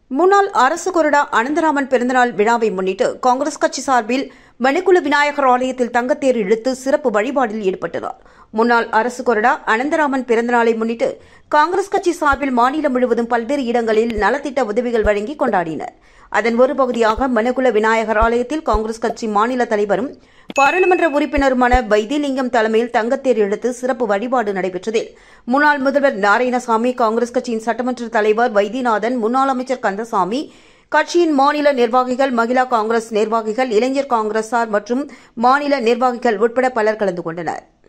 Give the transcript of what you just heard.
முன்னாள் அரசு கொறடா அனந்தராமன் பிறந்தநாள் விழாவை முன்னிட்டு காங்கிரஸ் கட்சி சார்பில் மணிக்குள விநாயகர் ஆலயத்தில் தங்கத்தேர் இழுத்து சிறப்பு வழிபாடில் ஈடுபட்டனர் முன்னாள் அரசு கொறடா அனந்தராமன் பிறந்தநாளை முன்னிட்டு காங்கிரஸ் கட்சி சார்பில் மாநிலம் முழுவதும் பல்வேறு இடங்களில் நலத்திட்ட உதவிகள் வழங்கி கொண்டாடினர் அதன் ஒரு பகுதியாக மணிக்குள விநாயகர் ஆலயத்தில் காங்கிரஸ் கட்சி மாநில தலைவரும் பாராளுமன்ற உறுப்பினருமான வைத்தியலிங்கம் தலைமையில் தங்கத்தேர் இழுத்து சிறப்பு வழிபாடு நடைபெற்றதில் முன்னாள் முதல்வர் நாராயணசாமி காங்கிரஸ் கட்சியின் சட்டமன்ற தலைவர் வைத்தியநாதன் முன்னாள் அமைச்சர் கந்தசாமி கட்சியின் மாநில நிர்வாகிகள் மகிழா காங்கிரஸ் நிர்வாகிகள் இளைஞர் காங்கிரசார் மற்றும் மாநில நிர்வாகிகள் உட்பட பலர் கலந்து கொண்டனர்